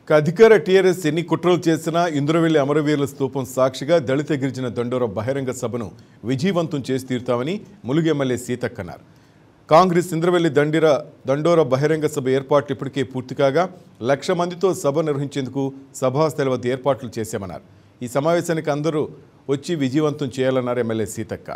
ఇక అధికార టీఆర్ఎస్ ఎన్ని కుట్రలు చేసినా ఇంద్రవెల్లి అమరవీరుల స్తూపం సాక్షిగా దళిత గిరిజన దండోర బహిరంగ సభను విజయవంతం చేసి తీరుతామని ములుగు ఎమ్మెల్యే సీతక్క అన్నారు కాంగ్రెస్ ఇంద్రవెల్లి దండిర దండోర బహిరంగ సభ ఏర్పాట్లు ఇప్పటికే పూర్తి కాగా లక్ష మందితో సభ నిర్వహించేందుకు సభాస్థల వద్ద ఏర్పాట్లు చేశామన్నారు ఈ సమావేశానికి అందరూ వచ్చి విజయవంతం చేయాలన్నారు ఎమ్మెల్యే సీతక్క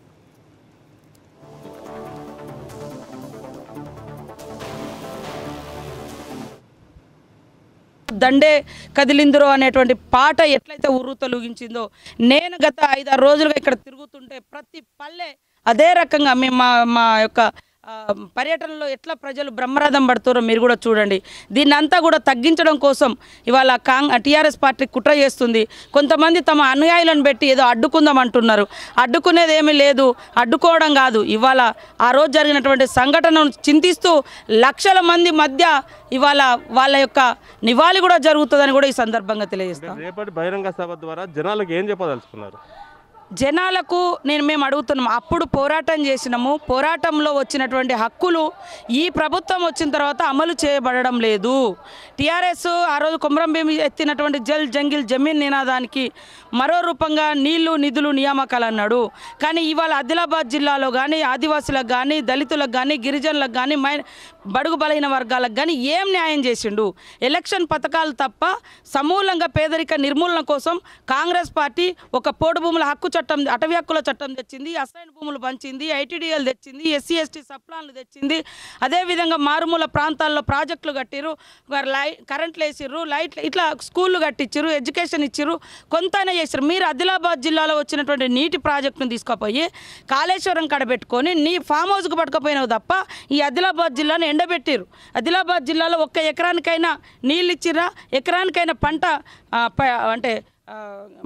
దండే కదిలిందురో అనేటువంటి పాట ఎట్లయితే ఉర్రు తొలగించిందో నేను గత ఐదారు రోజులుగా ఇక్కడ తిరుగుతుంటే ప్రతి పల్లె అదే రకంగా మేము మా మా యొక్క ఆ, పర్యటనలో ఎట్లా ప్రజలు బ్రహ్మరథం పడుతారో మీరు కూడా చూడండి దీన్ని అంతా కూడా తగ్గించడం కోసం ఇవాళ కాంగ్ టీఆర్ఎస్ పార్టీ కుట్ర చేస్తుంది కొంతమంది తమ అనుయాయులను పెట్టి ఏదో అడ్డుకుందాం అంటున్నారు అడ్డుకునేది ఏమీ లేదు అడ్డుకోవడం కాదు ఇవాళ ఆ రోజు జరిగినటువంటి సంఘటనను చింతిస్తూ లక్షల మంది మధ్య ఇవాళ వాళ్ళ యొక్క నివాళి కూడా జరుగుతుందని కూడా ఈ సందర్భంగా తెలియజేస్తాం రేపటి బహిరంగ సభ ద్వారా జనాలకు ఏం చెప్పదలుచుకున్నారు జనాలకు నేను మేము అడుగుతున్నాం అప్పుడు పోరాటం చేసినాము పోరాటంలో వచ్చినటువంటి హక్కులు ఈ ప్రభుత్వం వచ్చిన తర్వాత అమలు చేయబడడం లేదు టీఆర్ఎస్ ఆ రోజు కుమ్రం భీమి ఎత్తినటువంటి జల్ జంగిల్ జమీన్ నినాదానికి మరో రూపంగా నీళ్లు నిధులు నియామకాలు అన్నాడు కానీ ఇవాళ ఆదిలాబాద్ జిల్లాలో కానీ ఆదివాసులకు కానీ దళితులకు కానీ గిరిజనులకు కానీ మై బడుగు బలహీన వర్గాలకు కానీ ఏం న్యాయం చేసిండు ఎలక్షన్ పథకాలు తప్ప సమూలంగా పేదరిక నిర్మూలన కోసం కాంగ్రెస్ పార్టీ ఒక పోడు భూముల హక్కు చట్టం అటవీ హక్కుల చట్టం తెచ్చింది అసైన్ భూములు పంచింది ఐటీడీఎల్ తెచ్చింది ఎస్సీ ఎస్టీ సప్లాన్లు తెచ్చింది అదేవిధంగా మారుమూల ప్రాంతాల్లో ప్రాజెక్టులు కట్టిరు మరి లై కరెంట్లు వేసిర్రు లైట్లు ఇట్లా స్కూళ్ళు కట్టించారు ఎడ్యుకేషన్ ఇచ్చిర్రు కొంతైనా చేసారు మీరు ఆదిలాబాద్ జిల్లాలో వచ్చినటువంటి నీటి ప్రాజెక్టును తీసుకుపోయి కాళేశ్వరం కడబెట్టుకొని నీ ఫామ్ హౌస్కి పట్టుకపోయినావు తప్ప ఈ ఆదిలాబాద్ జిల్లాను ఎండబెట్టిరు ఆదిలాబాద్ జిల్లాలో ఒక్క ఎకరానికైనా నీళ్ళు ఇచ్చిర్రా ఎకరానికైనా పంట ఆ, ప- అంటే ఆ,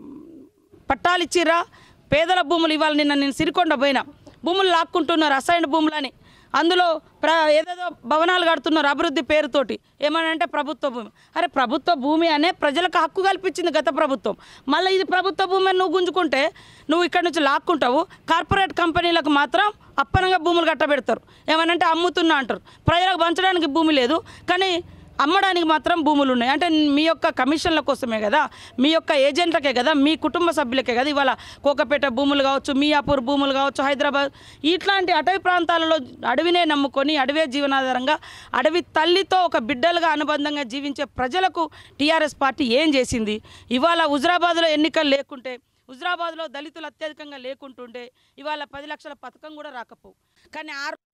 పట్టాలు ఇచ్చిర్రా పేదల భూములు ఇవాళ నిన్న నేను సిరికొండ పోయినా భూములు లాక్కుంటున్నారు అసైన్ భూములని అందులో ప్ర ఏదేదో భవనాలు కడుతున్నారు అభివృద్ధి పేరుతోటి ఏమని అంటే ప్రభుత్వ భూమి అరే ప్రభుత్వ భూమి అనే ప్రజలకు హక్కు కల్పించింది గత ప్రభుత్వం మళ్ళీ ఇది ప్రభుత్వ భూమి అని నువ్వు గుంజుకుంటే నువ్వు ఇక్కడ నుంచి లాక్కుంటావు కార్పొరేట్ కంపెనీలకు మాత్రం అప్పనంగా భూములు కట్టబెడతారు ఏమనంటే అమ్ముతున్నా అంటారు ప్రజలకు పంచడానికి భూమి లేదు కానీ అమ్మడానికి మాత్రం భూములు ఉన్నాయి అంటే మీ యొక్క కమిషన్ల కోసమే కదా మీ యొక్క ఏజెంట్లకే కదా మీ కుటుంబ సభ్యులకే కదా ఇవాళ కోకపేట భూములు కావచ్చు మియాపూర్ భూములు కావచ్చు హైదరాబాద్ ఇట్లాంటి అటవీ ప్రాంతాలలో అడవినే నమ్ముకొని అడవే జీవనాధారంగా అడవి తల్లితో ఒక బిడ్డలుగా అనుబంధంగా జీవించే ప్రజలకు టీఆర్ఎస్ పార్టీ ఏం చేసింది ఇవాళ హుజరాబాద్లో ఎన్నికలు లేకుంటే హుజరాబాద్లో దళితులు అత్యధికంగా లేకుంటుంటే ఇవాళ పది లక్షల పథకం కూడా రాకపోవు కానీ ఆ